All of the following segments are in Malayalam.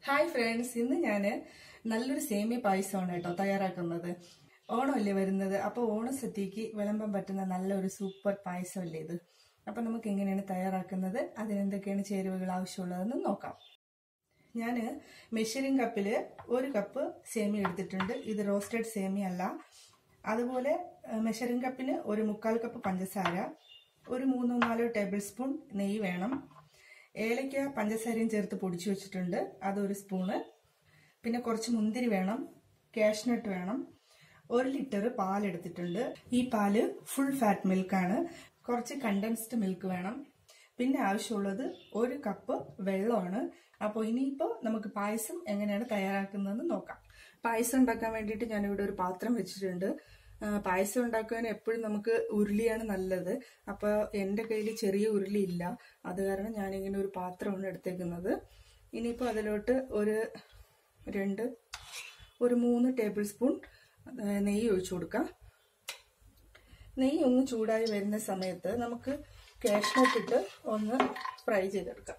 ഹായ് ഫ്രണ്ട്സ് ഇന്ന് ഞാൻ നല്ലൊരു സേമിയ പായസമാണ് കേട്ടോ തയ്യാറാക്കുന്നത് ഓണമല്ലേ വരുന്നത് അപ്പോൾ ഓണസദ്യക്ക് വിളമ്പാൻ പറ്റുന്ന നല്ലൊരു സൂപ്പർ പായസമല്ലേ ഇത് അപ്പോൾ നമുക്ക് എങ്ങനെയാണ് തയ്യാറാക്കുന്നത് അതിനെന്തൊക്കെയാണ് ചേരുവകൾ ആവശ്യമുള്ളതെന്ന് നോക്കാം ഞാൻ മെഷറിംഗ് കപ്പിൽ ഒരു കപ്പ് സേമിയ എടുത്തിട്ടുണ്ട് ഇത് റോസ്റ്റഡ് സേമിയ അല്ല അതുപോലെ മെഷറിംഗ് കപ്പിന് ഒരു മുക്കാൽ കപ്പ് പഞ്ചസാര ഒരു മൂന്നോ നാലോ ടേബിൾ സ്പൂൺ നെയ്യ് വേണം ഏലയ്ക്ക പഞ്ചസാരയും ചേർത്ത് പൊടിച്ചു വെച്ചിട്ടുണ്ട് അതൊരു സ്പൂണ് പിന്നെ കുറച്ച് മുന്തിരി വേണം കാഷ്നട്ട് വേണം ഒരു ലിറ്റർ പാൽ എടുത്തിട്ടുണ്ട് ഈ പാല് ഫുൾ ഫാറ്റ് മിൽക്കാണ് കുറച്ച് കണ്ടൻസ്ഡ് മിൽക്ക് വേണം പിന്നെ ആവശ്യമുള്ളത് ഒരു കപ്പ് വെള്ളമാണ് അപ്പോൾ ഇനിയിപ്പോൾ നമുക്ക് പായസം എങ്ങനെയാണ് തയ്യാറാക്കുന്നതെന്ന് നോക്കാം പായസം ഉണ്ടാക്കാൻ വേണ്ടിയിട്ട് ഞാനിവിടെ ഒരു പാത്രം വെച്ചിട്ടുണ്ട് ആ, പായസം ഉണ്ടാക്കാൻ എപ്പോഴും നമുക്ക് ഉരുളിയാണ് നല്ലത് അപ്പോൾ എൻ്റെ കയ്യിൽ ചെറിയ ഉരുളി ഇല്ല അത് കാരണം ഞാനിങ്ങനെ ഒരു പാത്രമാണ് എടുത്തേക്കുന്നത് ഇനിയിപ്പോൾ അതിലോട്ട് ഒരു രണ്ട് ഒരു മൂന്ന് ടേബിൾ സ്പൂൺ ആ, നെയ്യ് ഒഴിച്ചു കൊടുക്കാം നെയ്യ് ഒന്ന് ചൂടായി വരുന്ന സമയത്ത് നമുക്ക് കാഷ്നട്ട് ഇട്ട് ഒന്ന് ഫ്രൈ ചെയ്തെടുക്കാം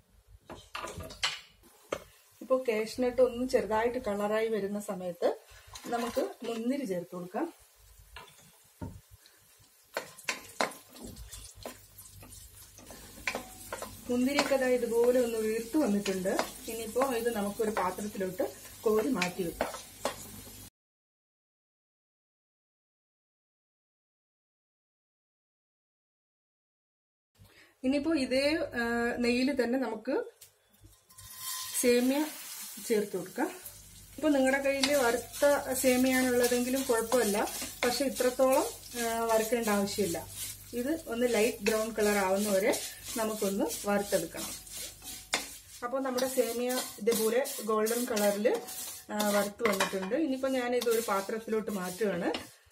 ഇപ്പോൾ കാഷ്നട്ട് ഒന്ന് ചെറുതായിട്ട് കളറായി വരുന്ന സമയത്ത് നമുക്ക് മുന്തിരി ചേർത്ത് കൊടുക്കാം മുന്തിരിയൊക്കെ ദാ ഇതുപോലെ ഒന്ന് വീർത്ത് വന്നിട്ടുണ്ട് ഇനിയിപ്പോൾ ഇത് നമുക്കൊരു പാത്രത്തിലോട്ട് കോരി മാറ്റി വെക്കാം ഇനിയിപ്പോൾ ഇതേ നെയ്യിൽ തന്നെ നമുക്ക് സേമിയ ചേർത്ത് കൊടുക്കാം ഇപ്പോൾ നിങ്ങളുടെ കയ്യിൽ വറുത്ത സേമിയാണുള്ളതെങ്കിലും കുഴപ്പമില്ല പക്ഷെ ഇത്രത്തോളം ആ, വറുക്കേണ്ട ആവശ്യമില്ല ഇത് ഒന്ന് ലൈറ്റ് ബ്രൗൺ കളർ ആവുന്നവരെ നമുക്കൊന്ന് വറുത്തെടുക്കണം അപ്പോൾ നമ്മുടെ സേമിയ ഇതേപോലെ ഗോൾഡൻ കളറിൽ വറുത്ത് വന്നിട്ടുണ്ട് ഇനിയിപ്പോൾ ഞാൻ ഇത് ഒരു പാത്രത്തിലോട്ട് മാറ്റുകയാണ്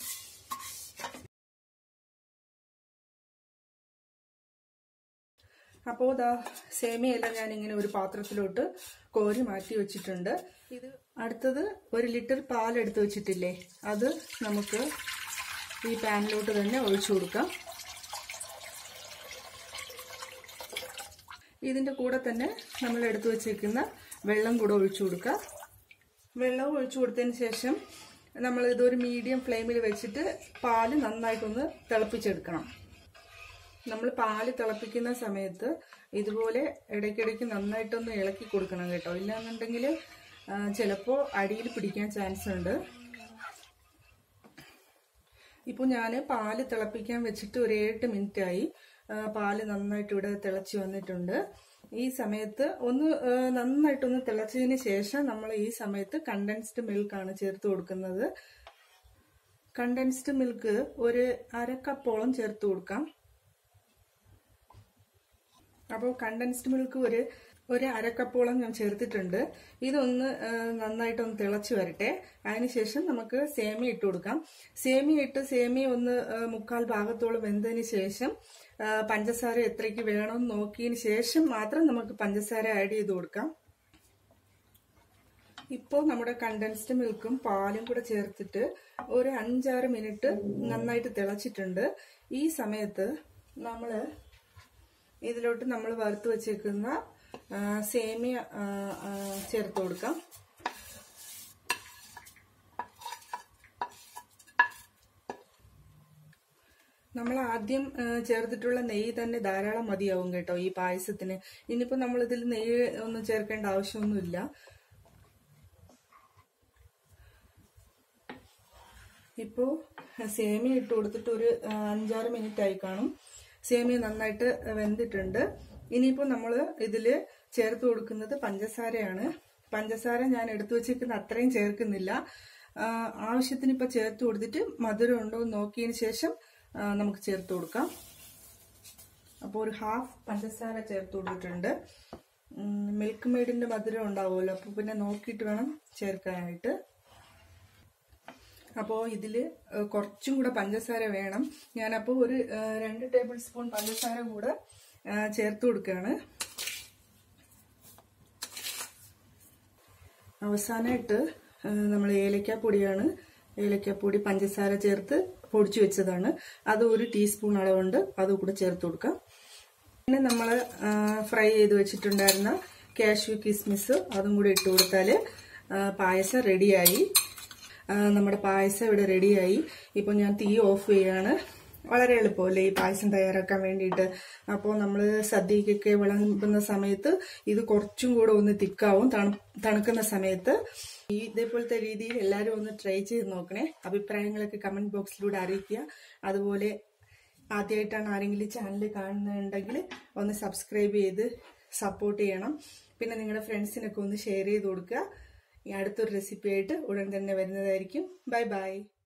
അപ്പോൾ ദാ സേമിയെല്ലാം ഞാൻ ഇങ്ങനെ ഒരു പാത്രത്തിലോട്ട് കോരി മാറ്റി വെച്ചിട്ടുണ്ട് ഇത് അടുത്തത് ഒരു ലിറ്റർ പാൽ എടുത്ത് വെച്ചിട്ടില്ലേ അത് നമുക്ക് ഈ പാനിലോട്ട് തന്നെ ഒഴിച്ചു കൊടുക്കാം ഇതിന്റെ കൂടെ തന്നെ നമ്മൾ എടുത്തു വെച്ചേക്കുന്ന വെള്ളം കൂടെ ഒഴിച്ചു കൊടുക്കാം വെള്ളം ഒഴിച്ചു കൊടുത്തതിന് ശേഷം നമ്മൾ ഇതൊരു മീഡിയം ഫ്ലെയിമിൽ വെച്ചിട്ട് പാല് നന്നായിട്ടൊന്ന് തിളപ്പിച്ചെടുക്കണം നമ്മൾ പാല് തിളപ്പിക്കുന്ന സമയത്ത് ഇതുപോലെ ഇടയ്ക്കിടയ്ക്ക് നന്നായിട്ടൊന്ന് ഇളക്കി കൊടുക്കണം കേട്ടോ ഇല്ലാന്നുണ്ടെങ്കിൽ ചിലപ്പോൾ അടിയിൽ പിടിക്കാൻ ചാൻസ് ഉണ്ട് ഇപ്പോൾ ഞാൻ പാല് തിളപ്പിക്കാൻ വെച്ചിട്ട് ഒരു ഏട്ട് മിനിറ്റ് ആയി ആ, പാല് നന്നായിട്ട് ഇവിടെ തിളച്ച് വന്നിട്ടുണ്ട് ഈ സമയത്ത് ഒന്ന് ആ, നന്നായിട്ടൊന്ന് തിളച്ചതിന് ശേഷം നമ്മൾ ഈ സമയത്ത് കണ്ടൻസ്ഡ് മിൽക്കാണ് ചേർത്ത് കൊടുക്കുന്നത് കണ്ടൻസ്ഡ് മിൽക്ക് ഒരു അര കപ്പോളം ചേർത്ത് കൊടുക്കാം അപ്പോൾ കണ്ടൻസ്ഡ് മിൽക്ക് ഒരു ഒരു അരക്കപ്പോളം ഞാൻ ചേർത്തിട്ടുണ്ട് ഇതൊന്ന് ആ, നന്നായിട്ടൊന്ന് തിളച്ച് വരട്ടെ അതിനുശേഷം നമുക്ക് സേമിയ ഇട്ട് കൊടുക്കാം സേമിയ ഇട്ട് സേമിയ ഒന്ന് ആ, മുക്കാൽ ഭാഗത്തോളം വെന്തതിന് ശേഷം ആ, പഞ്ചസാര എത്രയ്ക്ക് വേണമെന്ന് നോക്കിയതിന് ശേഷം മാത്രം നമുക്ക് പഞ്ചസാര ആഡ് ചെയ്ത് കൊടുക്കാം ഇപ്പോൾ നമ്മുടെ കണ്ടൻസ്ഡ് മിൽക്കും പാലും കൂടെ ചേർത്തിട്ട് ഒരു അഞ്ചാറ് മിനിറ്റ് നന്നായിട്ട് തിളച്ചിട്ടുണ്ട് ഈ സമയത്ത് നമ്മൾ ഇതിലോട്ട് നമ്മൾ വറുത്ത് വെച്ചേക്കുന്ന ആ, സേമിയ ആ, ആ, ചേർത്ത് കൊടുക്കാം നമ്മൾ ആദ്യം ആ, ചേർത്തിട്ടുള്ള നെയ്യ് തന്നെ ധാരാളം മതിയാവും കേട്ടോ ഈ പായസത്തിന് ഇനിയിപ്പോൾ നമ്മൾ ഇതിൽ നെയ്യ് ഒന്നും ചേർക്കേണ്ട ആവശ്യമൊന്നുമില്ല ഇപ്പോൾ സേമിയ ഇട്ട് കൊടുത്തിട്ട് ഒരു ആ, അഞ്ചാറ് മിനിറ്റ് ആയി കാണും സേമിയ നന്നായിട്ട് വെന്തിട്ടുണ്ട് ഇനിയിപ്പോൾ നമ്മൾ ഇതിൽ ചേർത്ത് കൊടുക്കുന്നത് പഞ്ചസാരയാണ് പഞ്ചസാര ഞാൻ എടുത്തു വെച്ചിരിക്കുന്ന അത്രയും ചേർക്കുന്നില്ല ആ, ആവശ്യത്തിന് ഇപ്പോൾ ചേർത്ത് കൊടുത്തിട്ട് മധുരം ഉണ്ടോ എന്ന് നോക്കിയതിന് ശേഷം ആ, നമുക്ക് ചേർത്ത് കൊടുക്കാം അപ്പോൾ ഒരു ഹാഫ് പഞ്ചസാര ചേർത്ത് കൊടുത്തിട്ടുണ്ട് മിൽക്ക് മെയ്ഡിന്റെ മധുരം ഉണ്ടാവുമല്ലോ അപ്പോൾ പിന്നെ നോക്കിയിട്ട് വേണം ചേർക്കാനായിട്ട് അപ്പോൾ ഇതിൽ കുറച്ചും കൂടെ പഞ്ചസാര വേണം ഞാനപ്പോൾ ഒരു ആ, രണ്ട് ടേബിൾ സ്പൂൺ പഞ്ചസാര കൂടെ ആ, ചേർത്ത് കൊടുക്കുകയാണ് അവസാനമായിട്ട് നമ്മൾ ഏലക്കാപ്പൊടിയാണ് ഏലക്കാപ്പൊടി പഞ്ചസാര ചേർത്ത് പൊടിച്ചു വെച്ചതാണ് അത് ഒരു ടീസ്പൂൺ അളവുണ്ട് അത് കൂടെ ചേർത്ത് കൊടുക്കാം പിന്നെ നമ്മൾ ഫ്രൈ ചെയ്ത് വെച്ചിട്ടുണ്ടായിരുന്ന കാഷ്യൂ കിസ്മിസ് അതും കൂടി ഇട്ട് കൊടുത്താൽ പായസം റെഡിയായി ആ, നമ്മുടെ പായസം ഇവിടെ റെഡിയായി ഇപ്പോൾ ഞാൻ തീ ഓഫ് ചെയ്യാണ് വളരെ എളുപ്പമല്ലേ ഈ പായസം തയ്യാറാക്കാൻ വേണ്ടിയിട്ട് അപ്പോൾ നമ്മൾ സദ്യക്കൊക്കെ വിളമ്പുന്ന സമയത്ത് ഇത് കുറച്ചും കൂടെ ഒന്ന് തിക്കാവും തണു തണുക്കുന്ന സമയത്ത് ഈ ഇതേപോലത്തെ രീതിയിൽ എല്ലാവരും ഒന്ന് ട്രൈ ചെയ്ത് നോക്കണേ അഭിപ്രായങ്ങളൊക്കെ കമന്റ് ബോക്സിലൂടെ അറിയിക്കുക അതുപോലെ ആദ്യമായിട്ടാണ് ആരെങ്കിലും ചാനൽ കാണുന്നുണ്ടെങ്കിൽ ഒന്ന് സബ്സ്ക്രൈബ് ചെയ്ത് സപ്പോർട്ട് ചെയ്യണം പിന്നെ നിങ്ങളുടെ ഫ്രണ്ട്സിനൊക്കെ ഒന്ന് ഷെയർ ചെയ്ത് കൊടുക്കുക ഈ അടുത്തൊരു റെസിപ്പി ആയിട്ട് ഉടൻ തന്നെ വരുന്നതായിരിക്കും ബൈ ബൈ